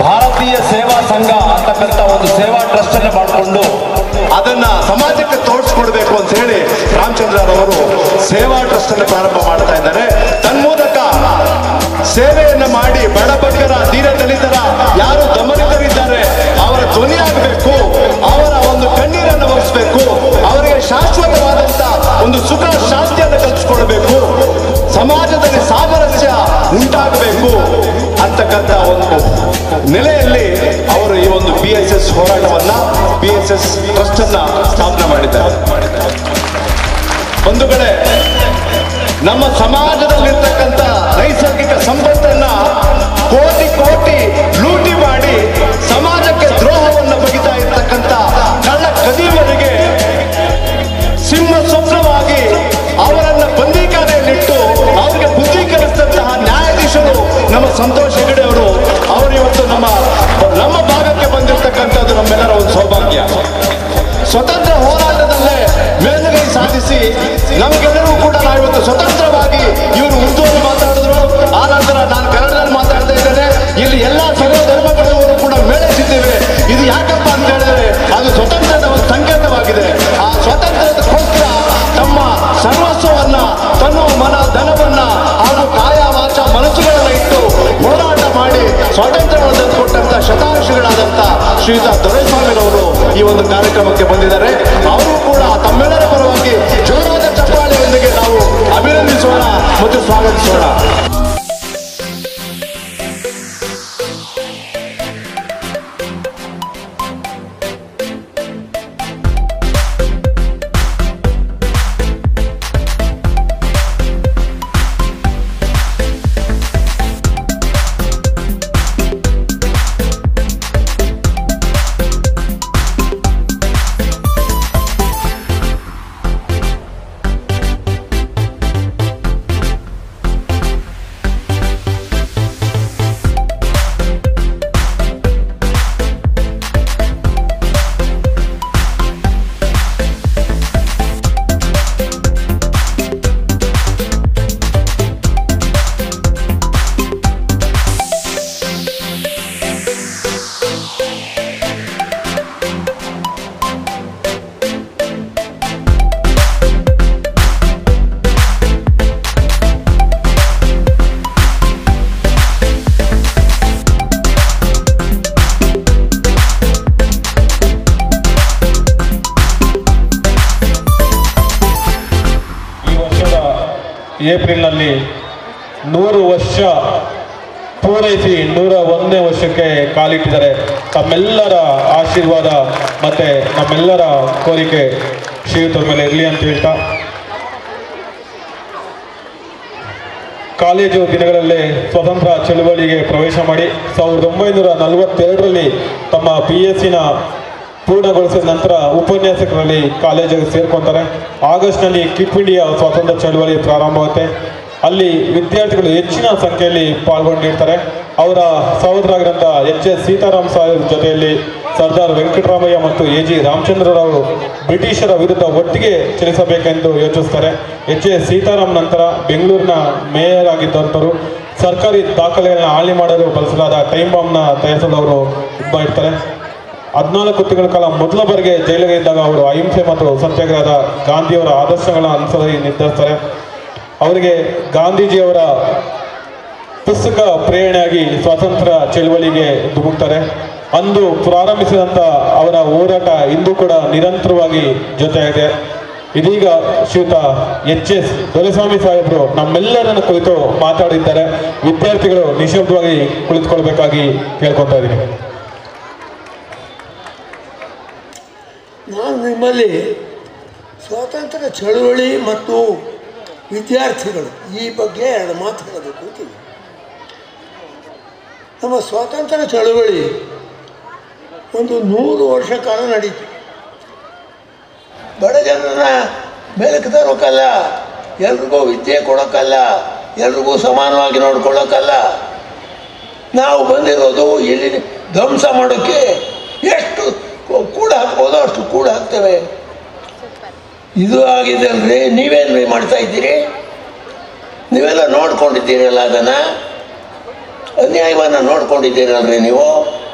ಭಾರತೀಯ ಸೇವಾ ಸಂಘ ಅಂತಕ್ಕಂಥ ಒಂದು ಸೇವಾ ಟ್ರಸ್ಟ್ ಅನ್ನು ಮಾಡಿಕೊಂಡು ಅದನ್ನ ಸಮಾಜಕ್ಕೆ ತೋರಿಸ್ಕೊಡ್ಬೇಕು ಅಂತ ಹೇಳಿ ರಾಮಚಂದ್ರರವರು ಸೇವಾ ಟ್ರಸ್ಟ್ ಅನ್ನು ಪ್ರಾರಂಭ ಮಾಡ್ತಾ ಇದ್ದಾರೆ ತನ್ಮೂಲಕ ಸೇವೆಯನ್ನ ಮಾಡಿ ಬಡಬಗ್ಗರ ದೀನ ದಲಿತರ ಯಾರು ದಮನಿತರಿದ್ದಾರೆ ಅವರ ಧ್ವನಿಯಾಗಬೇಕು ಅವರ ಒಂದು ಕಣ್ಣೀರನ್ನು ಒರೆಸಬೇಕು ಅವರಿಗೆ ಶಾಶ್ವತವಾದಂತ ಒಂದು ಸುಖ ಶಾಂತಿಯನ್ನು ಕಲ್ಪಿಸ್ಕೊಳ್ಬೇಕು ಸಮಾಜದಲ್ಲಿ ಸಾಮರಸ್ಯ ಉಂಟಾಗಬೇಕು ಅಂತಕ್ಕಂಥ ಒಂದು ನೆಲೆಯಲ್ಲಿ ಅವರು ಈ ಒಂದು ಬಿ ಎಸ್ ಎಸ್ ಹೋರಾಟವನ್ನ ಬಿ ಎಸ್ ಎಸ್ ಟ್ರಸ್ಟ್ ಅನ್ನ ಸ್ಥಾಪನೆ ಮಾಡಿದ್ದಾರೆ ಒಂದು ಕಡೆ ನಮ್ಮ ಸಮಾಜದಲ್ಲಿರ್ತಕ್ಕಂಥ ನೈಸರ್ಗಿಕ ಸಂಪತ್ತನ್ನ ಕೋಟಿ ಕೋಟಿ ಲೂಟಿ ಮಾಡಿ ಸಮಾಜಕ್ಕೆ ದ್ರೋಹವನ್ನು ಬಗಿತಾ ಇರ್ತಕ್ಕಂಥ ಕಳ್ಳ ಕದಿವರಿಗೆ ಸಿಂಹ ಸ್ವಪ್ನವಾಗಿ ಅವರನ್ನ ಬಂದೀಖಾನೆಯಲ್ಲಿಟ್ಟು ಅವರಿಗೆ ಬುದ್ಧಿ ಕಲಿಸಿದಂತಹ ನ್ಯಾಯಾಧೀಶರು ನಮ್ಮ ಸಂತೋಷ್ ಹೆಗಡೆ ಅವರು ಅವರು ಇವತ್ತು ನಮ್ಮ ನಮ್ಮ ಭಾಗಕ್ಕೆ ಬಂದಿರತಕ್ಕಂಥದ್ದು ನಮ್ಮೆಲ್ಲರ ಒಂದು ಸೌಭಾಗ್ಯ ಸ್ವತಂತ್ರ ಹೋರಾಟದಲ್ಲೇ ಮೇಲುಗೈ ಸಾಧಿಸಿ ನಮಗೆಲ್ಲರಿಗೂ ಕೂಡ ನಾವಿವತ್ತು ಸ್ವತಂತ್ರವಾಗಿ ಇವರು ಉರ್ದುವನ್ನು ಮಾತಾಡಿದ್ರು ಆ ನಂತರ ನಾನು ಕನ್ನಡದಲ್ಲಿ ಮಾತಾಡ್ತಾ ಇದ್ದೇನೆ ಇಲ್ಲಿ ಎಲ್ಲ ಸರ್ವ ಧರ್ಮಗಳವರು ಕೂಡ ಮೇಳೈಸಿದ್ದೇವೆ ಇದು ಯಾಕಪ್ಪ ಅಂತ ಹೇಳಿದ್ರೆ ಅದು ಸ್ವತಂತ್ರದ ಒಂದು ಸಂಕೇತವಾಗಿದೆ ಆ ಸ್ವಾತಂತ್ರ್ಯಕ್ಕೋಸ್ಕರ ತಮ್ಮ ಸರ್ವಸ್ವವನ್ನ ತನ್ನ ಮನ ಧನವನ್ನ ಹಾಗೂ ಕಾಯ ವಾಚ ಮನಸ್ಸುಗಳನ್ನ ಇಟ್ಟು ಹೋರಾಟ ಮಾಡಿ ಸ್ವಾತಂತ್ರ್ಯವನ್ನು ತಂದುಕೊಟ್ಟಂತ ಶತಾಯುಷಿಗಳಾದಂತ ಶ್ರೀಯುತ ದೊರೆಸ್ವಾಮಿರವರು ಈ ಒಂದು ಕಾರ್ಯಕ್ರಮಕ್ಕೆ ಬಂದಿದ್ದಾರೆ ಅವರು ಕೂಡ ತಮ್ಮೆಲ್ಲರ ಪರವಾಗಿ ಜೋರಾದ ಚಪ್ಪಾಳೆಯೊಂದಿಗೆ ನಾವು ಅಭಿನಂದಿಸೋಣ ಮತ್ತು ಸ್ವಾಗತಿಸೋಣ ಈ ವರ್ಷದ ಏಪ್ರಿಲ್ನಲ್ಲಿ ನೂರು ವರ್ಷ ಪೂರೈಸಿ ನೂರ ಒಂದನೇ ವರ್ಷಕ್ಕೆ ಕಾಲಿಟ್ಟಿದ್ದಾರೆ ತಮ್ಮೆಲ್ಲರ ಆಶೀರ್ವಾದ ಮತ್ತು ನಮ್ಮೆಲ್ಲರ ಕೋರಿಕೆ ಶ್ರೀಯುತರ ಮೇಲೆ ಇರಲಿ ಅಂತ ಹೇಳ್ತಾ ಕಾಲೇಜು ದಿನಗಳಲ್ಲೇ ಸ್ವತಂತ್ರ ಚಳುವಳಿಗೆ ಪ್ರವೇಶ ಮಾಡಿ ಸಾವಿರದ ಒಂಬೈನೂರ ನಲವತ್ತೆರಡರಲ್ಲಿ ತಮ್ಮ ಪಿ ಎಸ್ ಸಿನ ಪೂರ್ಣಗೊಳಿಸಿದ ನಂತರ ಉಪನ್ಯಾಸಕರಲ್ಲಿ ಕಾಲೇಜಿಗೆ ಸೇರ್ಕೊತಾರೆ ಆಗಸ್ಟ್ನಲ್ಲಿ ಕ್ವಿಟ್ ಇಂಡಿಯಾ ಸ್ವಾತಂತ್ರ್ಯ ಚಳುವಳಿ ಪ್ರಾರಂಭವಾಗುತ್ತೆ ಅಲ್ಲಿ ವಿದ್ಯಾರ್ಥಿಗಳು ಹೆಚ್ಚಿನ ಸಂಖ್ಯೆಯಲ್ಲಿ ಪಾಲ್ಗೊಂಡಿರ್ತಾರೆ ಅವರ ಸಹೋದರಾಗಿರಂಥ ಎಚ್ ಎಸ್ ಸೀತಾರಾಮ್ ಸಾಹೇಬ್ ಜೊತೆಯಲ್ಲಿ ಸರ್ದಾರ್ ವೆಂಕಟರಾಮಯ್ಯ ಮತ್ತು ಎ ಜಿ ರಾಮಚಂದ್ರರವರು ಬ್ರಿಟಿಷರ ವಿರುದ್ಧ ಒಟ್ಟಿಗೆ ಚಲಿಸಬೇಕೆಂದು ಯೋಚಿಸ್ತಾರೆ ಎಚ್ ಎಸ್ ಸೀತಾರಾಮ್ ನಂತರ ಬೆಂಗಳೂರಿನ ಮೇಯರ್ ಆಗಿದ್ದಂಥವರು ಸರ್ಕಾರಿ ದಾಖಲೆಗಳನ್ನ ಹಾಳಿ ಮಾಡಲು ಬಳಸಲಾದ ಟೈಮ್ ಬಾಂಬ್ನ ತಯಾರಿಸಲು ಅವರು ಇದು ಮಾಡಿರ್ತಾರೆ ಹದಿನಾಲ್ಕು ತಿಂಗಳ ಕಾಲ ಮೊದಲ ಬಾರಿಗೆ ಜೈಲಿಗೆ ಇದ್ದಾಗ ಅವರು ಅಹಿಂಸೆ ಮತ್ತು ಸತ್ಯಾಗ್ರಹದ ಗಾಂಧಿಯವರ ಆದರ್ಶಗಳನ್ನ ಅನುಸರಿಸಿ ನಿರ್ಧರಿಸ್ತಾರೆ ಅವರಿಗೆ ಗಾಂಧೀಜಿಯವರ ಪುಸ್ತಕ ಪ್ರೇರಣೆಯಾಗಿ ಸ್ವಾತಂತ್ರ್ಯ ಚಳವಳಿಗೆ ಧುಮುಕ್ತಾರೆ ಅಂದು ಪ್ರಾರಂಭಿಸಿದಂಥ ಅವರ ಹೋರಾಟ ಇಂದು ಕೂಡ ನಿರಂತರವಾಗಿ ಜೊತೆಯಾಗಿದೆ ಇದೀಗ ಶ್ರೀಯುತ ಎಚ್ ಎಸ್ ದೊರೆಸ್ವಾಮಿ ಸಾಹೇಬರು ನಮ್ಮೆಲ್ಲರನ್ನು ಕುರಿತು ಮಾತಾಡಿದ್ದಾರೆ ವಿದ್ಯಾರ್ಥಿಗಳು ನಿಶಬ್ದವಾಗಿ ಕುಳಿತುಕೊಳ್ಬೇಕಾಗಿ ಕೇಳ್ಕೊತಾ ಇದ್ದೀನಿ ನಾನು ನಿಮ್ಮಲ್ಲಿ ಸ್ವಾತಂತ್ರ್ಯ ಚಳುವಳಿ ಮತ್ತು ವಿದ್ಯಾರ್ಥಿಗಳು ಈ ಬಗ್ಗೆ ಎರಡು ಮಾತು ಹೇಳಬೇಕು ಅಂತೀನಿ ನಮ್ಮ ಸ್ವಾತಂತ್ರ್ಯ ಚಳುವಳಿ ಒಂದು ನೂರು ವರ್ಷ ಕಾಲ ನಡೀತು ಬಡ ಜನರನ್ನ ಮೇಲಕ್ಕೆ ತರೋಕ್ಕಲ್ಲ ಎಲ್ರಿಗೂ ವಿದ್ಯೆ ಕೊಡೋಕ್ಕಲ್ಲ ಎಲ್ರಿಗೂ ಸಮಾನವಾಗಿ ನೋಡ್ಕೊಳ್ಳೋಕ್ಕಲ್ಲ ನಾವು ಬಂದಿರೋದು ಇಲ್ಲಿ ಧ್ವಂಸ ಮಾಡೋಕ್ಕೆ ಎಷ್ಟು ಕೂಡ ಹಾಕ್ಬೋದೋ ಅಷ್ಟು ಕೂಡ ಹಾಕ್ತೇವೆ ಇದು ಆಗಿದೆ ಅಲ್ರಿ ನೀವೇನ್ರಿ ಮಾಡ್ತಾ ಇದ್ದೀರಿ ನೀವೆಲ್ಲ ನೋಡ್ಕೊಂಡಿದ್ದೀರಲ್ಲ ಅದನ್ನು ಅನ್ಯಾಯವನ್ನು ನೋಡ್ಕೊಂಡಿದ್ದೀರಲ್ರಿ ನೀವು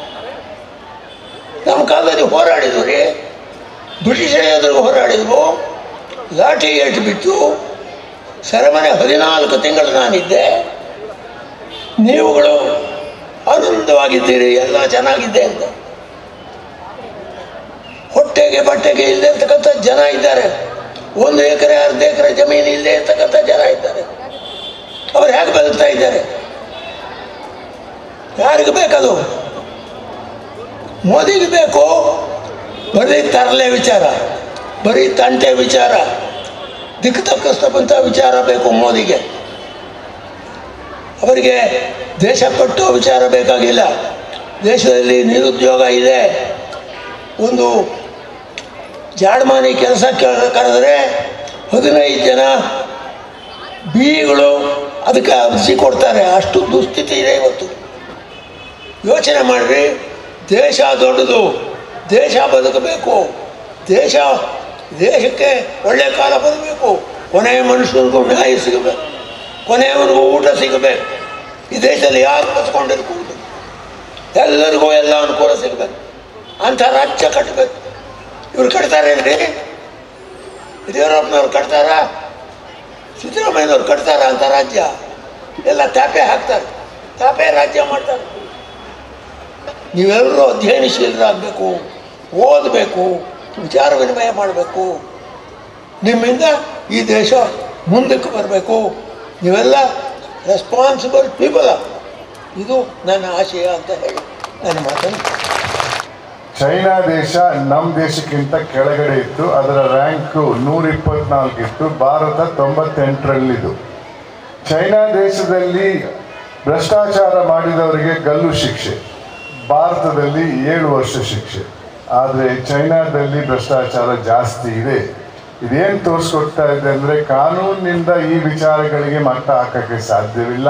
ನಮ್ಮ ಕಾಲದಲ್ಲಿ ಹೋರಾಡಿದ್ವು ರೀ ಬ್ರಿಟಿಷರ ಎದುರು ಹೋರಾಡಿದ್ವು ಲಾಠಿ ಏಟು ಬಿತ್ತು ಸೆರೆಮನೆ ಹದಿನಾಲ್ಕು ತಿಂಗಳು ನಾನಿದ್ದೆ ನೀವುಗಳು ಆನಂದವಾಗಿದ್ದೀರಿ ಎಲ್ಲ ಚೆನ್ನಾಗಿದ್ದೆ ಅಂತ ಹೊಟ್ಟೆಗೆ ಬಟ್ಟೆಗೆ ಇಲ್ಲದೆ ಇರ್ತಕ್ಕಂಥ ಜನ ಇದ್ದಾರೆ ಒಂದು ಎಕರೆ ಅರ್ಧ ಎಕರೆ ಜಮೀನು ಇಲ್ಲದೆ ಇರ್ತಕ್ಕಂಥ ಜನ ಇದ್ದಾರೆ ಅವ್ರು ಹೇಗೆ ಬದುಕ್ತಾ ಇದ್ದಾರೆ ಯಾರಿಗೆ ಬೇಕದು ಮೋದಿಗೆ ಬೇಕು ಬರೀ ತರಲೆ ವಿಚಾರ ಬರೀ ತಂಟೆ ವಿಚಾರ ದಿಕ್ಕು ತಪ್ಪಿಸ್ತಕ್ಕಂಥ ವಿಚಾರ ಬೇಕು ಮೋದಿಗೆ ಅವರಿಗೆ ದೇಶ ಕಟ್ಟುವ ವಿಚಾರ ಬೇಕಾಗಿಲ್ಲ ದೇಶದಲ್ಲಿ ನಿರುದ್ಯೋಗ ಇದೆ ಒಂದು ಜಾಡ್ಮಾನಿ ಕೆಲಸ ಕರೆದ್ರೆ ಹದಿನೈದು ಜನ ಬಿಗಳು ಅದಕ್ಕೆ ಅರ್ಜಿ ಕೊಡ್ತಾರೆ ಅಷ್ಟು ದುಸ್ಥಿತಿ ಇದೆ ಇವತ್ತು ಯೋಚನೆ ಮಾಡಿರಿ ದೇಶ ದೊಡ್ಡದು ದೇಶ ಬದುಕಬೇಕು ದೇಶ ದೇಶಕ್ಕೆ ಒಳ್ಳೆ ಕಾಲ ಬರಬೇಕು ಕೊನೆಯ ಮನುಷ್ಯರಿಗೂ ನ್ಯಾಯ ಸಿಗಬೇಕು ಕೊನೆಯವನಿಗೂ ಊಟ ಸಿಗಬೇಕು ಈ ದೇಶದಲ್ಲಿ ಯಾರು ಬದುಕೊಂಡಿರ್ಬೋದು ಎಲ್ಲರಿಗೂ ಎಲ್ಲ ಅನುಕೂಲ ಸಿಗಬೇಕು ಅಂಥ ರಾಜ್ಯ ಕಟ್ಟಬೇಕು ಇವ್ರು ಕಟ್ತಾರೇನ್ರಿ ಯಡಿಯೂರಪ್ಪನವ್ರು ಕಟ್ತಾರಾ ಸಿದ್ದರಾಮಯ್ಯನವ್ರು ಕಟ್ತಾರ ಅಂತ ರಾಜ್ಯ ಎಲ್ಲ ತಾಪೆ ಹಾಕ್ತಾರೆ ತಾಪೆ ರಾಜ್ಯ ಮಾಡ್ತಾರೆ ನೀವೆಲ್ಲರೂ ಅಧ್ಯಯನಶೀಲರಾಗಬೇಕು ಓದಬೇಕು ವಿಚಾರ ವಿನಿಮಯ ಮಾಡಬೇಕು ನಿಮ್ಮಿಂದ ಈ ದೇಶ ಮುಂದಕ್ಕೆ ಬರಬೇಕು ನೀವೆಲ್ಲ ರೆಸ್ಪಾನ್ಸಿಬಲ್ ಪೀಪಲ್ ಇದು ನನ್ನ ಆಶಯ ಅಂತ ಹೇಳಿ ನನ್ನ ಮಾತನ್ನು ಚೈನಾ ದೇಶ ನಮ್ಮ ದೇಶಕ್ಕಿಂತ ಕೆಳಗಡೆ ಇತ್ತು ಅದರ ರ್ಯಾಂಕು ನೂರ ಇಪ್ಪತ್ನಾಲ್ಕು ಇತ್ತು ಭಾರತ ತೊಂಬತ್ತೆಂಟರಲ್ಲಿದ್ದು ಚೈನಾ ದೇಶದಲ್ಲಿ ಭ್ರಷ್ಟಾಚಾರ ಮಾಡಿದವರಿಗೆ ಗಲ್ಲು ಶಿಕ್ಷೆ ಭಾರತದಲ್ಲಿ ಏಳು ವರ್ಷ ಶಿಕ್ಷೆ ಆದರೆ ಚೈನಾದಲ್ಲಿ ಭ್ರಷ್ಟಾಚಾರ ಜಾಸ್ತಿ ಇದೆ ಇದೇನು ತೋರಿಸ್ಕೊಡ್ತಾ ಇದೆ ಅಂದರೆ ಕಾನೂನಿನಿಂದ ಈ ವಿಚಾರಗಳಿಗೆ ಮಟ್ಟ ಹಾಕಕ್ಕೆ ಸಾಧ್ಯವಿಲ್ಲ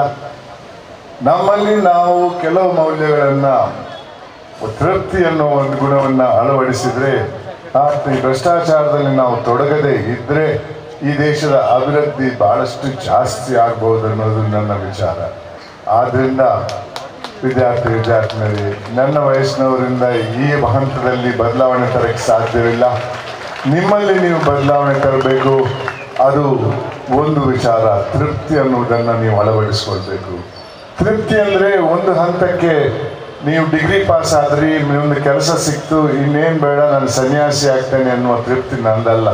ನಮ್ಮಲ್ಲಿ ನಾವು ಕೆಲವು ಮೌಲ್ಯಗಳನ್ನು ತೃಪ್ತಿ ಅನ್ನೋ ಒಂದು ಗುಣವನ್ನು ಅಳವಡಿಸಿದ್ರೆ ಆ ಈ ಭ್ರಷ್ಟಾಚಾರದಲ್ಲಿ ನಾವು ತೊಡಗದೆ ಇದ್ರೆ ಈ ದೇಶದ ಅಭಿವೃದ್ಧಿ ಬಹಳಷ್ಟು ಜಾಸ್ತಿ ಆಗ್ಬೋದು ಅನ್ನೋದು ನನ್ನ ವಿಚಾರ ಆದ್ರಿಂದ ವಿದ್ಯಾರ್ಥಿ ವಿದ್ಯಾರ್ಥಿನಿಯರೇ ನನ್ನ ವಯಸ್ಸಿನವರಿಂದ ಈ ಹಂತದಲ್ಲಿ ಬದಲಾವಣೆ ತರಕ್ಕೆ ಸಾಧ್ಯವಿಲ್ಲ ನಿಮ್ಮಲ್ಲಿ ನೀವು ಬದಲಾವಣೆ ತರಬೇಕು ಅದು ಒಂದು ವಿಚಾರ ತೃಪ್ತಿ ಅನ್ನುವುದನ್ನು ನೀವು ಅಳವಡಿಸ್ಕೊಳ್ಬೇಕು ತೃಪ್ತಿ ಅಂದರೆ ಒಂದು ಹಂತಕ್ಕೆ ನೀವು ಡಿಗ್ರಿ ಪಾಸ್ ಆದ್ರಿ ಒಂದು ಕೆಲಸ ಸಿಕ್ತು ಇನ್ನೇನು ಬೇಡ ನಾನು ಸನ್ಯಾಸಿ ಆಗ್ತೇನೆ ಅನ್ನುವ ತೃಪ್ತಿ ನಂದಲ್ಲ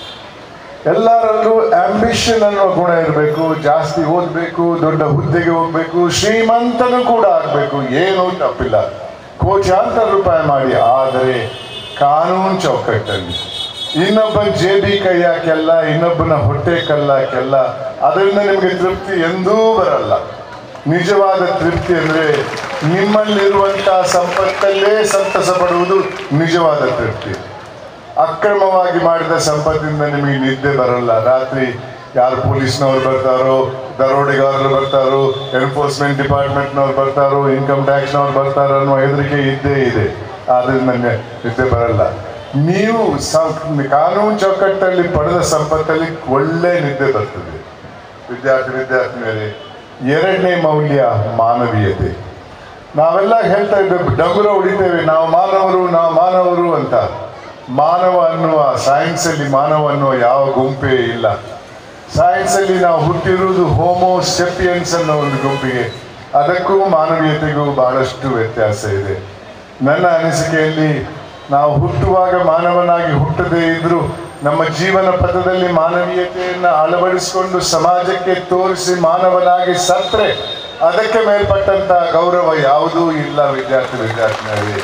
ಎಲ್ಲರಲ್ಲೂ ಆಂಬಿಷನ್ ಅನ್ನುವ ಗುಣ ಇರಬೇಕು ಜಾಸ್ತಿ ಓದಬೇಕು ದೊಡ್ಡ ಹುದ್ದೆಗೆ ಹೋಗ್ಬೇಕು ಶ್ರೀಮಂತನು ಕೂಡ ಆಗಬೇಕು ಏನೂ ತಪ್ಪಿಲ್ಲ ಕೋಟ್ಯಾಂತರ ರೂಪಾಯಿ ಮಾಡಿ ಆದರೆ ಕಾನೂನು ಚೌಕಟ್ಟಲ್ಲಿ ಇನ್ನೊಬ್ಬ ಜೇಬಿ ಕೈ ಹಾಕೆಲ್ಲ ಇನ್ನೊಬ್ಬನ ಹೊಟ್ಟೆ ಕಲ್ಲಾಕೆಲ್ಲ ಅದರಿಂದ ನಿಮಗೆ ತೃಪ್ತಿ ಎಂದೂ ಬರಲ್ಲ ನಿಜವಾದ ತೃಪ್ತಿ ಅಂದರೆ ನಿಮ್ಮಲ್ಲಿರುವಂತಹ ಸಂಪತ್ತಲ್ಲೇ ಸಂತಸ ಪಡುವುದು ನಿಜವಾದ ತೃಪ್ತಿ ಅಕ್ರಮವಾಗಿ ಮಾಡಿದ ಸಂಪತ್ತಿಂದ ನಿಮಗೆ ನಿದ್ದೆ ಬರಲ್ಲ ರಾತ್ರಿ ಯಾರು ಪೊಲೀಸ್ನವ್ರು ಬರ್ತಾರೋ ದರೋಡೆಗಾರರು ಬರ್ತಾರೋ ಎನ್ಫೋರ್ಸ್ಮೆಂಟ್ ಡಿಪಾರ್ಟ್ಮೆಂಟ್ನವ್ರು ಬರ್ತಾರೋ ಇನ್ಕಮ್ ಟ್ಯಾಕ್ಸ್ನವ್ರು ಬರ್ತಾರೋ ಅನ್ನೋ ಹೆದರಿಕೆ ಇದ್ದೇ ಇದೆ ಆದ್ರಿಂದ ನೆ- ನಿದ್ದೆ ಬರಲ್ಲ ನೀವು ಸಂ- ಕಾನೂನು ಚೌಕಟ್ಟಲ್ಲಿ ಪಡೆದ ಸಂಪತ್ತಲ್ಲಿ ಒಳ್ಳೆ ನಿದ್ದೆ ಬರ್ತದೆ ವಿದ್ಯಾರ್ಥಿ ವಿದ್ಯಾರ್ಥಿನಿಯರೇ ಎರಡನೇ ಮೌಲ್ಯ ಮಾನವೀಯತೆ ನಾವೆಲ್ಲ ಹೇಳ್ತಾ ಇದ್ದೇವೆ ಡಂಗುರ ಹೊಡಿತೇವೆ ನಾವು ಮಾನವರು ನಾವು ಮಾನವರು ಅಂತ ಮಾನವ ಅನ್ನುವ ಸೈನ್ಸಲ್ಲಿ ಮಾನವ ಅನ್ನುವ ಯಾವ ಗುಂಪೇ ಇಲ್ಲ ಸೈನ್ಸಲ್ಲಿ ನಾವು ಹುಟ್ಟಿರುವುದು ಹೋಮೋ ಸೆಪಿಯನ್ಸ್ ಅನ್ನೋ ಒಂದು ಗುಂಪಿಗೆ ಅದಕ್ಕೂ ಮಾನವೀಯತೆಗೂ ಬಹಳಷ್ಟು ವ್ಯತ್ಯಾಸ ಇದೆ ನನ್ನ ಅನಿಸಿಕೆಯಲ್ಲಿ ನಾವು ಹುಟ್ಟುವಾಗ ಮಾನವನಾಗಿ ಹುಟ್ಟದೇ ಇದ್ರೂ ನಮ್ಮ ಜೀವನ ಪಥದಲ್ಲಿ ಮಾನವೀಯತೆಯನ್ನು ಅಳವಡಿಸಿಕೊಂಡು ಸಮಾಜಕ್ಕೆ ತೋರಿಸಿ ಮಾನವನಾಗಿ ಸತ್ರೆ ಅದಕ್ಕೆ ಮೇಲ್ಪಟ್ಟಂತ ಗೌರವ ಯಾವುದೂ ಇಲ್ಲ ವಿದ್ಯಾರ್ಥಿ ವಿದ್ಯಾರ್ಥಿನಿಯರಿಗೆ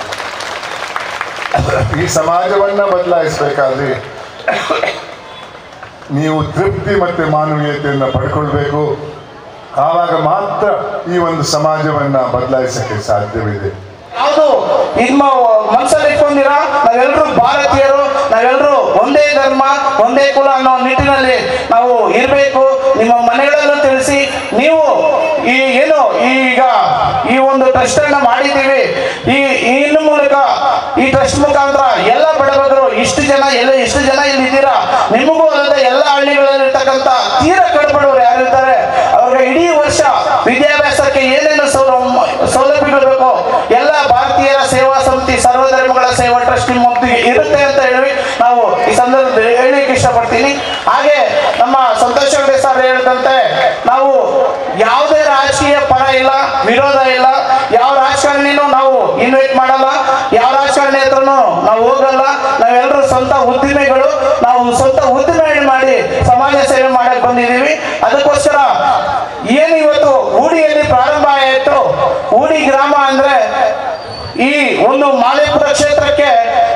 ಈ ಸಮಾಜವನ್ನ ಬದಲಾಯಿಸಬೇಕಾದ್ರೆ ನೀವು ತೃಪ್ತಿ ಮತ್ತೆ ಮಾನವೀಯತೆಯನ್ನು ಪಡ್ಕೊಳ್ಬೇಕು ಆವಾಗ ಮಾತ್ರ ಈ ಒಂದು ಸಮಾಜವನ್ನ ಬದಲಾಯಿಸಕ್ಕೆ ಸಾಧ್ಯವಿದೆ ಯಾವುದು ನಿಮ್ಮ ಮನಸ್ಸಲ್ಲಿ ಇಟ್ಕೊಂಡಿರ ನಾವೆಲ್ಲರೂ ಭಾರತೀಯರು ನಾವೆಲ್ಲರೂ ಒಂದೇ ಧರ್ಮ ಒಂದೇ ಕುಲ ಅನ್ನೋ ನಿಟ್ಟಿನಲ್ಲಿ ನಾವು ಇರಬೇಕು ನಿಮ್ಮ ಮನೆಗಳಲ್ಲೂ ತಿಳಿಸಿ ನೀವು ಈ ಏನು ಈಗ ಈ ಒಂದು ಟ್ರಸ್ಟ್ ಅನ್ನ ಮಾಡಿದ್ದೀವಿ ಈ ಈ ಇನ್ನು ಮೂಲಕ ಈ ಟ್ರಸ್ಟ್ ಮುಖಾಂತರ ಎಲ್ಲ ಬಡಬಗರು ಇಷ್ಟು ಜನ ಎಲ್ಲ ಇಷ್ಟು ಜನ ಇಲ್ಲಿ ಇದ್ದೀರಾ ನಿಮಗೂ ಅಲ್ಲದೆ ಎಲ್ಲ ಹಳ್ಳಿಗಳಲ್ಲಿರ್ತಕ್ಕಂಥ ತೀರಾ ಕಡ್ಬಡವರು ಯಾರಿರ್ತಾರೆ ಅವ್ರಿಗೆ ಇಡೀ ವರ್ಷ ವಿದ್ಯಾಭ್ಯಾಸಕ್ಕೆ ಏನೇನು ಸೌಲ ಸೌಲಭ್ಯಗಳು ಬೇಕು ಎಲ್ಲ ಭಾರತೀಯರ ಸೇವಾ ಸಮಿತಿ ಸರ್ವಧರ್ಮಗಳ ಸೇವಾ ಸೇವಾ ಟ್ರಸ್ಟ್ ನಿಮ್ಮೊಂದಿಗೆ ಇರುತ್ತೆ ಅಂತ ಹೇಳಿ ನಾವು ಈ ಸಂದರ್ಭದಲ್ಲಿ ಹೇಳಲಿಕ್ಕೆ ಇಷ್ಟಪಡ್ತೀನಿ ಹಾಗೆ ನಮ್ಮ ಸಂತೋಷ್ ಹೆಗ್ಡೆ ಸರ್ ಹೇಳಿದಂತೆ ನಾವು ಯಾವುದೇ ರಾಜಕೀಯ ಪರ ಇಲ್ಲ ವಿರೋಧ ಇಲ್ಲ ಯಾವ ರಾಜಕಾರಣಿನೂ ನಾವು ಇನ್ವೈಟ್ ಮಾಡಲ್ಲ ಯಾವ ರಾಜಕಾರಣಿ ಹತ್ರನೂ ನಾವು ಹೋಗಲ್ಲ ನಾವೆಲ್ಲರೂ ಸ್ವಂತ ಉದ್ದಿಮೆಗಳು ನಾವು ಸ್ವಂತ ಉದ್ದಿಮೆ ಮಾಡಿ ಸಮಾಜ ಸೇವೆ ಮಾಡಕ್ ಬಂದಿದ್ದೀವಿ ಅದಕ್ಕೋಸ್ಕರ ಏನು ಇವತ್ತು ಊಡಿಯಲ್ಲಿ ಪ್ರಾರಂಭ ಆಯಿತು ಊಡಿ ಗ್ರಾಮ ಅಂದ್ರೆ ಈ ಒಂದು ಮಾಲೇಪುರ ಕ್ಷೇತ್ರಕ್ಕೆ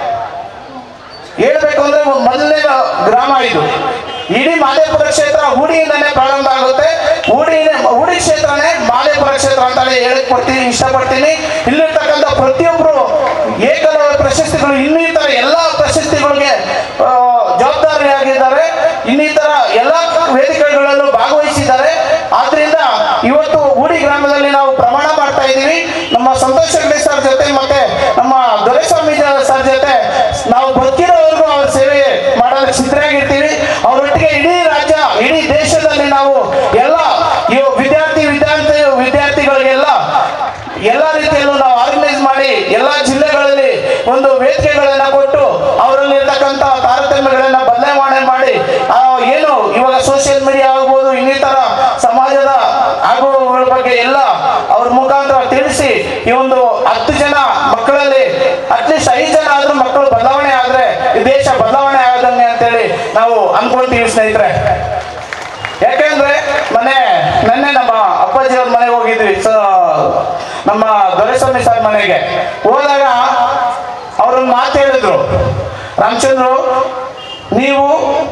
ಹೇಳ್ಬೇಕು ಅಂದ್ರೆ ಒಂದು ಮೊದಲನೇ ಗ್ರಾಮ ಇದು ಇಡೀ ಮಾಲೇಪುರ ಕ್ಷೇತ್ರ ಹೂಡಿಯಿಂದನೇ ಪ್ರಾರಂಭ ಆಗುತ್ತೆ ಹೂಡಿ ಹೂಡಿ ಕ್ಷೇತ್ರನೇ ಮಾಲೇಪುರ ಕ್ಷೇತ್ರ ಅಂತಾನೆ ಹೇಳಕ್ ಕೊಡ್ತೀನಿ ಇಷ್ಟಪಡ್ತೀನಿ ಇಲ್ಲಿರ್ತಕ್ಕಂಥ ಪ್ರತಿಯೊಬ್ಬರು ಏಕಲವ್ಯ ಪ್ರಶಸ್ತಿಗಳು ಇನ್ನಿತರ ಎಲ್ಲ ಪ್ರಶಸ್ತಿಗಳಿಗೆ ಆ, ಜವಾಬ್ದಾರಿಯಾಗಿದ್ದಾರೆ ಇನ್ನಿತರ ಎಲ್ಲ ವೇದಿಕೆಗಳಲ್ಲೂ ಭಾಗವಹಿಸಿದ್ದಾರೆ ಆದ್ರಿಂದ ಇವತ್ತು ಹೂಡಿ ಗ್ರಾಮದಲ್ಲಿ ನಾವು ಪ್ರಮಾಣ ಮಾಡ್ತಾ ಇದ್ದೀವಿ ನಮ್ಮ ಸಂತೋಷ್ ಹೆಗ್ಡೆ ಸರ್ ಜೊತೆ ಮತ್ತೆ ನಮ್ಮ ದೊರೆಸ್ವಾಮಿ ಸರ್ ಜೊತೆ ನಾವು ಬದುಕಿರೋವರೆಗೂ ಅವ್ರ ಸೇವೆ ಮಾಡಲು ಸಿದ್ಧರಾಗಿರ್ತೀವಿ ಅವರೊಟ್ಟಿಗೆ ಇಡೀ ರಾಜ್ಯ ಇಡೀ ದೇಶದಲ್ಲಿ ನಾವು ಎಲ್ಲ ಇವು ವಿದ್ಯಾರ್ಥಿ ವಿದ್ಯಾರ್ಥಿ ವಿದ್ಯಾರ್ಥಿಗಳಿಗೆಲ್ಲ ಎಲ್ಲ ರೀತಿಯಲ್ಲೂ ನಾವು ಆರ್ಗನೈಸ್ ಮಾಡಿ ಎಲ್ಲ ಜಿಲ್ಲೆಗಳಲ್ಲಿ ಒಂದು ವೇದಿಕೆಗಳನ್ನ ಕೊಟ್ಟು ಅವರಲ್ಲಿ ಇರ್ತಕ್ಕಂಥ ತಾರತಮ್ಯಗಳನ್ನ ಬದಲಾವಣೆ ಮಾಡಿ ಆ, ಏನು ಇವಾಗ ಸೋಷಿಯಲ್ ಮೀಡಿಯಾ ಆಗ್ಬೋದು ಇನ್ನಿತರ ಸಮಾಜದ ಆಗುವಗಳ ಬಗ್ಗೆ ಎಲ್ಲ ಅವ್ರ ಮುಖಾಂತರ ತಿಳಿಸಿ ಈ ಒಂದು ಹತ್ತು ಜನ ಮಕ್ಕಳಲ್ಲಿ ಅಟ್ಲೀಸ್ಟ್ ಐದು ಜನ ಆದ್ರೂ ಮಕ್ಕಳು ಬದಲಾವಣೆ ಆದ್ರೆ ಈ ದೇಶ ಬದಲಾವಣೆ ಆಗದಂಗೆ ಅಂತೇಳಿ ನಾವು ಅನ್ಕೊಂತೀವಿ ಸ್ನೇಹಿತರೆ ಯಾಕೆಂದ್ರೆ ಮೊನ್ನೆ ನೆನ್ನೆ ನಮ್ಮ ಅಪ್ಪಾಜಿ ಅವ್ರ ಮನೆಗೆ ಹೋಗಿದ್ವಿ ಸ- ನಮ್ಮ ದೊರೆಸ್ವಾಮಿ ಸರ್ ಮನೆಗೆ ಹೋದಾಗ ಅವ್ರೊಂದು ಮಾತು ಹೇಳಿದ್ರು ರಾಮಚಂದ್ರು ನೀವು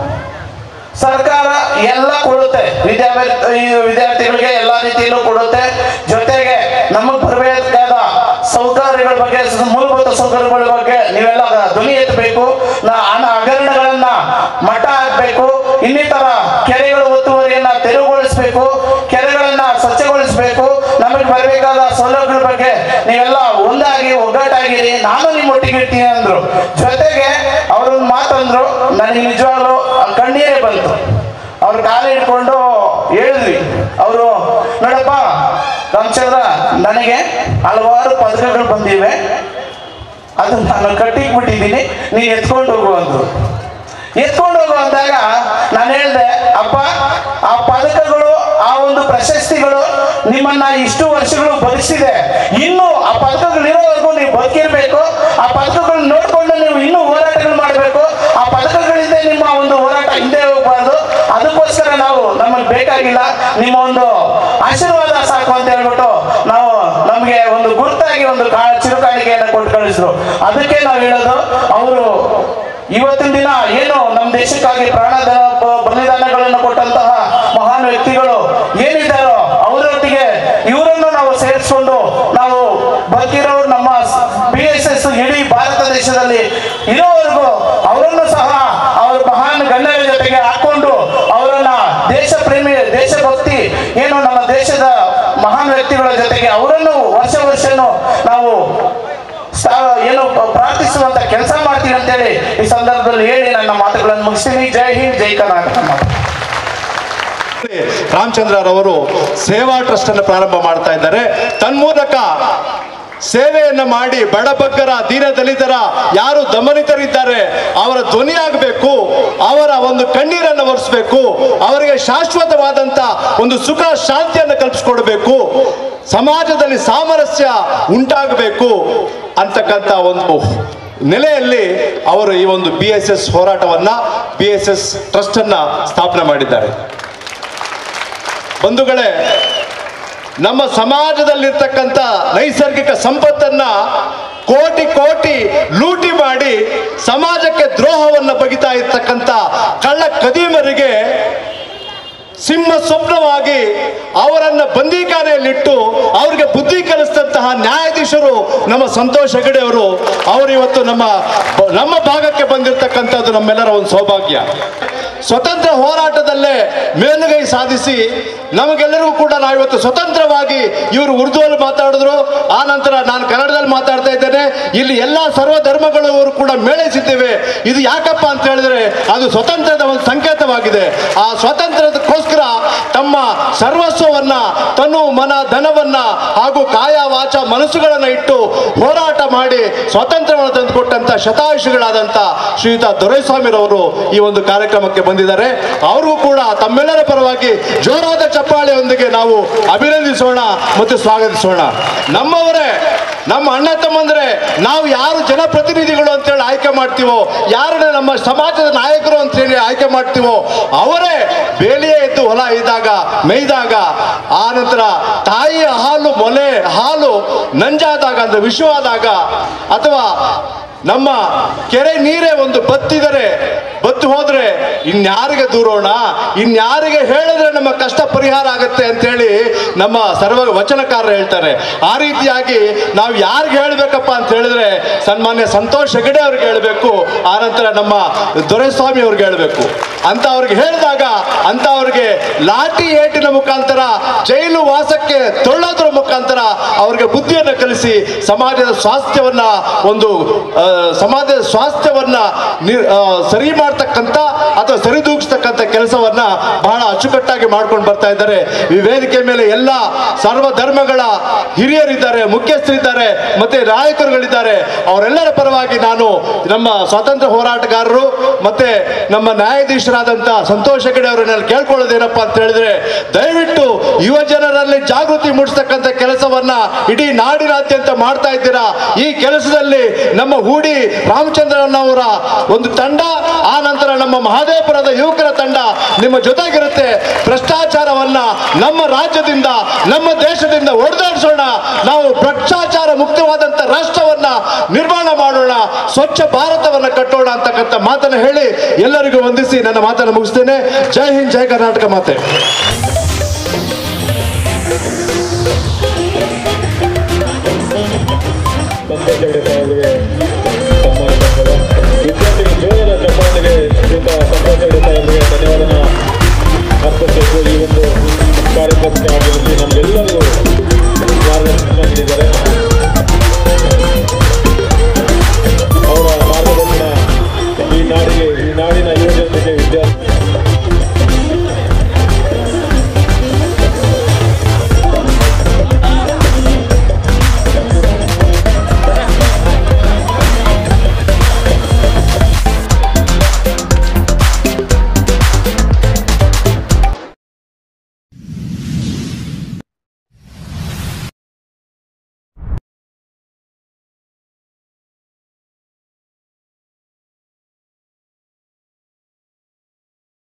ಸರ್ಕಾರ ಎಲ್ಲ ಕೊಡುತ್ತೆ ವಿದ್ಯಾಭ್ಯಾಸ ಈ ವಿದ್ಯಾರ್ಥಿಗಳಿಗೆ ಎಲ್ಲ ರೀತಿಯಲ್ಲೂ ಕೊಡುತ್ತೆ ಜೊತೆಗೆ ನಮಗೆ ಬರಬೇಕಾದ ಸೌಕರ್ಯಗಳ ಬಗ್ಗೆ ಮೂಲಭೂತ ಸೌಕರ್ಯಗಳ ಬಗ್ಗೆ ನೀವೆಲ್ಲ ಧ್ವನಿ ಎತ್ತಬೇಕು ನಾ- ಹಣ ಹಗರಣಗಳನ್ನ ಮಠ ಹಾಕ್ಬೇಕು ಇನ್ನಿತರ ಕೆರೆಗಳ ಒತ್ತುವರಿಯನ್ನ ತೆರವುಗೊಳಿಸಬೇಕು ಕೆರೆಗಳನ್ನ ಸ್ವಚ್ಛಗೊಳಿಸಬೇಕು ನಮಗೆ ಬರಬೇಕಾದ ಸೌಲಭ್ಯಗಳ ಬಗ್ಗೆ ನೀವೆಲ್ಲ ಒಂದಾಗಿ ಒಗ್ಗಟ್ಟಾಗಿರಿ ನಾನು ನಿಮ್ಮ ಒಟ್ಟಿಗೆ ಇರ್ತೀನಿ ಅಂದ್ರು ಜೊತೆಗೆ ಅವ್ರೊಂದು ಮಾತಂದ್ರು ನನಗೆ ನಿಜವಾಗ್ಲೂ ಕಣ್ಣೀರೇ ಬಂತು ಅವ್ರ ಕಾಲು ಹಿಡ್ಕೊಂಡು ಹೇಳಿದ್ವಿ ಅವರು ನೋಡಪ್ಪ ರಾಮಚಂದ್ರ ನನಗೆ ಹಲವಾರು ಪದಕಗಳು ಬಂದಿವೆ ಅದು ನಾನು ಕಟ್ಟಿಗೆ ಬಿಟ್ಟಿದ್ದೀನಿ ನೀನು ಎತ್ಕೊಂಡು ಹೋಗು ಅಂದ್ರು ಎತ್ಕೊಂಡು ಹೋಗು ಅಂದಾಗ ನಾನು ಹೇಳ್ದೆ ಅಪ್ಪ ಆ ಪದಕಗಳು ಆ ಒಂದು ಪ್ರಶಸ್ತಿಗಳು ನಿಮ್ಮನ್ನ ಇಷ್ಟು ವರ್ಷಗಳು ಬದುಕಿಸಿದೆ ಇನ್ನು ಆ ಪದಕಗಳು ಇರೋವರೆಗೂ ನೀವು ಬದುಕಿರ್ಬೇಕು ಆ ಪದಕಗಳನ್ನ ನೋಡ್ಕೊಂಡು ನೀವು ಇನ್ನೂ ಹೋರಾಟಗಳು ಮಾಡಬೇಕು ಆ ಪದಕಗಳಿಂದ ನಿಮ್ಮ ಒಂದು ಹೋರಾಟ ಹಿಂದೆ ಹೋಗ್ಬಾರ್ದು ಅದಕ್ಕೋಸ್ಕರ ನಾವು ನಮಗೆ ಬೇಕಾಗಿಲ್ಲ ನಿಮ್ಮ ಒಂದು ಆಶೀರ್ವಾದ ಸಾಕು ಅಂತ ಹೇಳ್ಬಿಟ್ಟು ನಾವು ನಮಗೆ ಒಂದು ಗುರುತಾಗಿ ಒಂದು ಕಾ ಚಿರುಕಾಣಿಕೆಯನ್ನು ಕೊಟ್ಟು ಕಳಿಸಿದ್ರು ಅದಕ್ಕೆ ನಾವು ಹೇಳೋದು ಅವರು ಇವತ್ತಿನ ದಿನ ಏನು ನಮ್ಮ ದೇಶಕ್ಕಾಗಿ ಪ್ರಾಣದ ಬ- ಬಲಿದಾನಗಳನ್ನು ಕೊಟ್ಟಂತಹ ಮಹಾನ್ ವ್ಯಕ್ತಿಗಳು ಏನಿದ್ದಾರೋ ಅವರೊಟ್ಟಿಗೆ ಇವರನ್ನು ನಾವು ಸೇರಿಸ್ಕೊಂಡು ನಾವು ಬದುಕಿರೋರು ನಮ್ಮ ಬಿ ಎಸ್ ಎಸ್ ಇಡೀ ಭಾರತ ದೇಶದಲ್ಲಿ ಇರೋವರೆಗೂ ಅವರನ್ನು ಸಹ ಅವ್ರ ಮಹಾನ್ ಗಣ್ಯರ ಜೊತೆಗೆ ಹಾಕೊಂಡು ಅವರನ್ನ ದೇಶ ಪ್ರೇಮಿ ದೇಶಭಕ್ತಿ ಏನು ನಮ್ಮ ದೇಶದ ಮಹಾನ್ ವ್ಯಕ್ತಿಗಳ ಜೊತೆಗೆ ಅವರನ್ನು ವರ್ಷ ವರ್ಷನೂ ನಾವು ಸಾ- ಏನು ಪ್ರಾರ್ಥಿಸುವಂತ ಕೆಲಸ ಮಾಡ್ತೀವಿ ಅಂತೇಳಿ ಈ ಸಂದರ್ಭದಲ್ಲಿ ಹೇಳಿ ನನ್ನ ಮಾತುಗಳನ್ನು ಮುಗಿಸ್ತೀನಿ ಜೈ ಹಿಂದ್ ಜೈ ಕರ್ನಾಟಕ ರಾಮಚಂದ್ರರವರು ಸೇವಾ ಟ್ರಸ್ಟ್ ಅನ್ನು ಪ್ರಾರಂಭ ಮಾಡ್ತಾ ಇದ್ದಾರೆ ತನ್ಮೂಲಕ ಸೇವೆಯನ್ನ ಮಾಡಿ ಬಡಬಗ್ಗರ ದೀನ ದಲಿತರ ಯಾರು ದಮನಿತರಿದ್ದಾರೆ ಅವರ ಧ್ವನಿಯಾಗಬೇಕು ಅವರ ಒಂದು ಕಣ್ಣೀರನ್ನು ಒರೆಸಬೇಕು ಅವರಿಗೆ ಶಾಶ್ವತವಾದಂತ ಒಂದು ಸುಖ ಶಾಂತಿಯನ್ನು ಕಲ್ಪಿಸ್ಕೊಡ್ಬೇಕು ಸಮಾಜದಲ್ಲಿ ಸಾಮರಸ್ಯ ಉಂಟಾಗಬೇಕು ಅಂತಕ್ಕಂಥ ಒಂದು ನೆಲೆಯಲ್ಲಿ ಅವರು ಈ ಒಂದು ಬಿ ಎಸ್ ಎಸ್ ಹೋರಾಟವನ್ನ ಬಿ ಎಸ್ ಎಸ್ ಟ್ರಸ್ಟ್ ಅನ್ನ ಸ್ಥಾಪನೆ ಮಾಡಿದ್ದಾರೆ ಬಂಧುಗಳೇ ನಮ್ಮ ಸಮಾಜದಲ್ಲಿರ್ತಕ್ಕಂಥ ನೈಸರ್ಗಿಕ ಸಂಪತ್ತನ್ನ ಕೋಟಿ ಕೋಟಿ ಲೂಟಿ ಮಾಡಿ ಸಮಾಜಕ್ಕೆ ದ್ರೋಹವನ್ನು ಬಗಿತಾ ಇರ್ತಕ್ಕಂಥ ಕಳ್ಳ ಕದೀಮರಿಗೆ ಸಿಂಹ ಸ್ವಪ್ನವಾಗಿ ಅವರನ್ನ ಬಂದೀಖಾನೆಯಲ್ಲಿಟ್ಟು ಅವರಿಗೆ ಬುದ್ಧಿ ಕಲಿಸಿದಂತಹ ನ್ಯಾಯಾಧೀಶರು ನಮ್ಮ ಸಂತೋಷ್ ಹೆಗಡೆ ಅವರು ಅವರು ಇವತ್ತು ನಮ್ಮ ನಮ್ಮ ಭಾಗಕ್ಕೆ ಬಂದಿರತಕ್ಕಂಥದ್ದು ನಮ್ಮೆಲ್ಲರ ಒಂದು ಸೌಭಾಗ್ಯ ಸ್ವತಂತ್ರ ಹೋರಾಟದಲ್ಲೇ ಮೇಲುಗೈ ಸಾಧಿಸಿ ನಮಗೆಲ್ಲರಿಗೂ ಕೂಡ ನಾವಿವತ್ತು ಸ್ವತಂತ್ರವಾಗಿ ಇವರು ಉರ್ದುವಲ್ಲಿ ಮಾತಾಡಿದ್ರು ಆ ನಂತರ ನಾನು ಕನ್ನಡದಲ್ಲಿ ಮಾತಾಡ್ತಾ ಇದ್ದೇನೆ ಇಲ್ಲಿ ಎಲ್ಲ ಸರ್ವ ಧರ್ಮಗಳವರು ಕೂಡ ಮೇಳೈಸಿದ್ದೇವೆ ಇದು ಯಾಕಪ್ಪ ಅಂತ ಹೇಳಿದ್ರೆ ಅದು ಸ್ವತಂತ್ರದ ಒಂದು ಸಂಕೇತವಾಗಿದೆ ಆ ಸ್ವಾತಂತ್ರ್ಯಕ್ಕೋಸ್ಕರ ತಮ್ಮ ಸರ್ವಸ್ವವನ್ನ ತನು ಮನ ಧನವನ್ನ ಹಾಗೂ ಕಾಯ ವಾಚ ಮನಸ್ಸುಗಳನ್ನ ಇಟ್ಟು ಹೋರಾಟ ಮಾಡಿ ಸ್ವಾತಂತ್ರ್ಯವನ್ನು ತಂದುಕೊಟ್ಟಂತ ಶತಾಯುಷಿಗಳಾದಂಥ ಶ್ರೀಯುತ ದೊರೆಸ್ವಾಮಿರವರು ಈ ಒಂದು ಕಾರ್ಯಕ್ರಮಕ್ಕೆ ಬಂದಿದ್ದಾರೆ ಅವ್ರಿಗೂ ಕೂಡ ತಮ್ಮೆಲ್ಲರ ಪರವಾಗಿ ಜೋರಾದ ಚಪ್ಪಾಳೆಯೊಂದಿಗೆ ನಾವು ಅಭಿನಂದಿಸೋಣ ಮತ್ತು ಸ್ವಾಗತಿಸೋಣ ನಮ್ಮವರೇ ನಮ್ಮ ಅಣ್ಣ ತಮ್ಮಂದ್ರೆ ನಾವು ಯಾರು ಜನಪ್ರತಿನಿಧಿಗಳು ಅಂತೇಳಿ ಆಯ್ಕೆ ಮಾಡ್ತೀವೋ ಯಾರನ್ನ ನಮ್ಮ ಸಮಾಜದ ನಾಯಕರು ಅಂತ ಹೇಳಿ ಆಯ್ಕೆ ಮಾಡ್ತೀವೋ ಅವರೇ ಬೇಲಿಯೇ ಎದ್ದು ಹೊಲ ಇದ್ದಾಗ ಮೇಯ್ದಾಗ ಆ ನಂತರ ತಾಯಿಯ ಹಾಲು ಮೊಲೆ ಹಾಲು ನಂಜಾದಾಗ ಅಂದ್ರೆ ವಿಷವಾದಾಗ ಅಥವಾ ನಮ್ಮ ಕೆರೆ ನೀರೇ ಒಂದು ಬತ್ತಿದರೆ ಬತ್ತು ಹೋದ್ರೆ ಇನ್ಯಾರಿಗೆ ದೂರೋಣ ಇನ್ಯಾರಿಗೆ ಹೇಳಿದ್ರೆ ನಮ್ಮ ಕಷ್ಟ ಪರಿಹಾರ ಆಗುತ್ತೆ ಅಂತೇಳಿ ನಮ್ಮ ಸರ್ವ ವಚನಕಾರರು ಹೇಳ್ತಾರೆ ಆ ರೀತಿಯಾಗಿ ನಾವು ಯಾರಿಗೆ ಹೇಳ್ಬೇಕಪ್ಪ ಅಂತ ಹೇಳಿದ್ರೆ ಸನ್ಮಾನ್ಯ ಸಂತೋಷ್ ಹೆಗಡೆ ಅವ್ರಿಗೆ ಹೇಳಬೇಕು ಆ ನಂತರ ನಮ್ಮ ದೊರೆಸ್ವಾಮಿ ಅವ್ರಿಗೆ ಹೇಳಬೇಕು ಅಂತ ಅವ್ರಿಗೆ ಹೇಳಿದಾಗ ಅಂತ ಅವ್ರಿಗೆ ಲಾಠಿ ಏಟಿನ ಮುಖಾಂತರ ಜೈಲು ವಾಸಕ್ಕೆ ತೊಳ್ಳೋದ್ರ ಮುಖಾಂತರ ಅವ್ರಿಗೆ ಬುದ್ಧಿಯನ್ನು ಕಲಿಸಿ ಸಮಾಜದ ಸ್ವಾಸ್ಥ್ಯವನ್ನ ಒಂದು ಆ, ಸಮಾಜದ ಸ್ವಾಸ್ಥ್ಯವನ್ನ ನಿ- ಆ, ಸರಿ ಮಾಡ್ತಕ್ಕಂಥ ಅಥವಾ ಸರಿದೂಗಿಸ್ತಕ್ಕಂಥ ಕೆಲಸವನ್ನ ಬಹಳ ಅಚ್ಚುಕಟ್ಟಾಗಿ ಮಾಡ್ಕೊಂಡು ಬರ್ತಾ ಇದ್ದಾರೆ ಈ ವೇದಿಕೆ ಮೇಲೆ ಎಲ್ಲ ಸರ್ವ ಧರ್ಮಗಳ ಹಿರಿಯರಿದ್ದಾರೆ ಮುಖ್ಯಸ್ಥರಿದ್ದಾರೆ ಮತ್ತೆ ನಾಯಕರುಗಳಿದ್ದಾರೆ ಅವರೆಲ್ಲರ ಪರವಾಗಿ ನಾನು ನಮ್ಮ ಸ್ವಾತಂತ್ರ್ಯ ಹೋರಾಟಗಾರರು ಮತ್ತೆ ನಮ್ಮ ನ್ಯಾಯಾಧೀಶರಾದಂಥ ಸಂತೋಷ್ ಹೆಗಡೆ ಅವರನ್ನೆಲ್ಲ ಕೇಳ್ಕೊಳ್ಳೋದೇನಪ್ಪ ಅಂತ ಹೇಳಿದ್ರೆ ದಯವಿಟ್ಟು ಯುವ ಜನರಲ್ಲಿ ಜಾಗೃತಿ ಮೂಡಿಸ್ತಕ್ಕಂಥ ಕೆಲಸವನ್ನ ಇಡೀ ನಾಡಿನಾದ್ಯಂತ ಮಾಡ್ತಾ ಇದ್ದೀರಾ ಈ ಕೆಲಸದಲ್ಲಿ ನಮ್ಮ ಹೂಡಿ ರಾಮಚಂದ್ರನ್ ಅವರ ಒಂದು ತಂಡ ಆ ನಂತರ ನಮ್ಮ ಮಹದೇವಪುರದ ಯುವಕರ ತಂಡ ನಿಮ್ಮ ಜೊತೆಗಿರುತ್ತೆ ಭ್ರಷ್ಟಾಚಾರವನ್ನ ನಮ್ಮ ರಾಜ್ಯದಿಂದ ನಮ್ಮ ದೇಶದಿಂದ ಹೊಡೆದಾಡಿಸೋಣ ನಾವು ಭ್ರಷ್ಟಾಚಾರ ಮುಕ್ತವಾದಂತ ರಾಷ್ಟ್ರವನ್ನ ನಿರ್ಮಾಣ ಮಾಡೋಣ ಸ್ವಚ್ಛ ಭಾರತವನ್ನ ಕಟ್ಟೋಣ ಅಂತಕ್ಕಂಥ ಮಾತನ್ನು ಹೇಳಿ ಎಲ್ಲರಿಗೂ ವಂದಿಸಿ ನನ್ನ ಮಾತನ್ನು ಮುಗಿಸ್ತೇನೆ ಜೈ ಹಿಂದ್ ಜೈ ಕರ್ನಾಟಕ ಮಾತೆ ಸಂತೋಷ್ ಹೆಗಡೆ ಸಾಹೇಬರಿಗೆ ಸನ್ಮಾನ ಮಾಡ್ತಾರೆ. ವಿದ್ಯಾರ್ಥಿಗಳು ಜೋರಾದ ಚಪ್ಪಾಳೆಗೆ ಶ್ರೀಯುತ ಸಂತೋಷ್ ಹೆಗಡೆ ಸಾಹೇಬರಿಗೆ ಧನ್ಯವಾದನ ಅರ್ಪಿಸಬೇಕು ಈ ಒಂದು ಕಾರ್ಯಕ್ರಮಕ್ಕೆ ಆಗಮಿಸಿ ನಮಗೆಲ್ಲರಿಗೂ